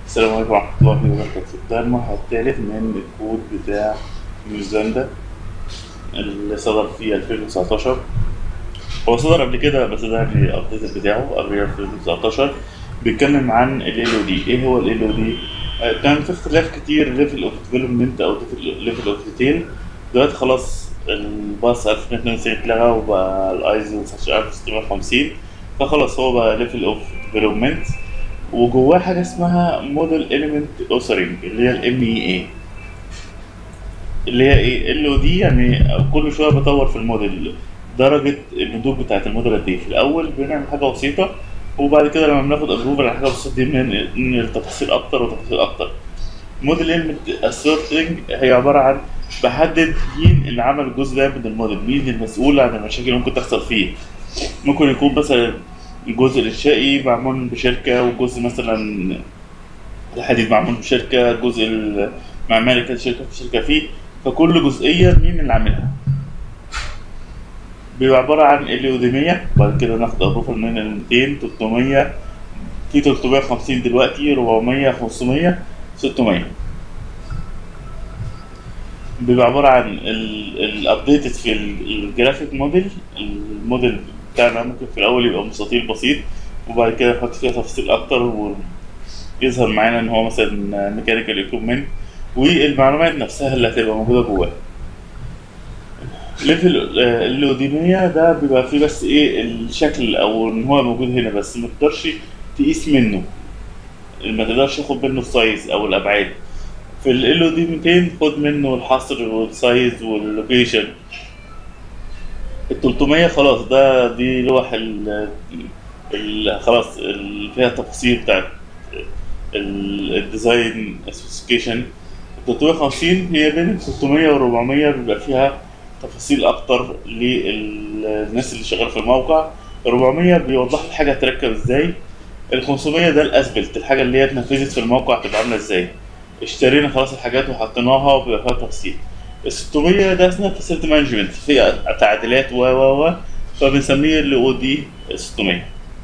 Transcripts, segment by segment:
السلام عليكم ورحمة الله وبركاته ده المرحلة الثالث من الكود بتاع نيوزيلندا اللي صدر في 2019 هو صدر قبل كده بس ده الابديت بتاعه قبل 2019 بيتكلم عن ال LOD ايه هو ال LOD؟ آه، كان في اختلاف كتير ليفل اوف ديفلوبمنت او ليفل اوف ديتيل دلوقتي خلاص الباص 1292 اتلغى وبقى الايزو 19650 فخلاص هو بقى ليفل اوف ديفلوبمنت وجواه حاجه اسمها موديل اليمنت اوسرنج اللي هي الام اي اي اللي هي ايه ال او دي يعني كل شويه بطور في الموديل درجه النضوج بتاعت الموديل قد ايه في الاول بنعمل حاجه بسيطه وبعد كده لما بناخد ابروفل على حاجه بسيطه دي بننقل تفاصيل اكتر وتفاصيل اكتر موديل اليمنت اسورتنج هي عباره عن بحدد مين اللي عمل الجزء ده من الموديل مين المسؤول عن المشاكل اللي ممكن تحصل فيه ممكن يكون مثلا الجزء الانشائي معمول بشركه وجزء مثلا الحديد معمول بشركه الجزء المعماري كانت شركه في شركه فيه فكل جزئيه مين اللي عاملها بيبقى عباره عن ال او دي 100 وبعد كده ناخد ابروفل من ال 200 300 في 350 دلوقتي 400 500 600 بيبقى عباره عن الابديتد في الجرافيك موديل الموديل بتاعنا ممكن في الاول يبقى مستطيل بسيط وبعد كده نحط فيها تفاصيل اكتر ويظهر معانا ان هو مثلا ميكانيكال ايكوبمنت والمعلومات نفسها اللي هتبقى موجوده جواه ليفل ال او دي 100 ده بيبقى فيه بس ايه الشكل او ان هو موجود هنا بس ما تقدرش تقيس منه ما تقدرش تاخد منه السايز او الابعاد في ال او دي 200 خد منه الحصر والسايز واللوكيشن ال 300 خلاص ده دي لوح ال ال خلاص اللي فيها التفاصيل بتاعت الديزاين سبيسيفيكيشن 350 هي بين 300 و 400 بيبقى فيها تفاصيل اكتر للناس اللي شغاله في الموقع 400 بيوضح الحاجه هتركب ازاي ال 500 ده الاسبلت الحاجه اللي هي اتنفذت في الموقع هتبقى عامله ازاي اشترينا خلاص الحاجات وحطيناها وبيبقى فيها تفاصيل ال 600 ده اسمها فاسيلتي مانجمنت فيها تعديلات و و و فبنسميه ال او دي 600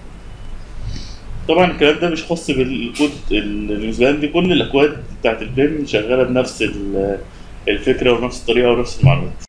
طبعا الكلام ده مش خاص بالكود النيوزيلندي كل الاكواد بتاعت البيم شغاله بنفس الفكره ونفس الطريقه ونفس المعلومات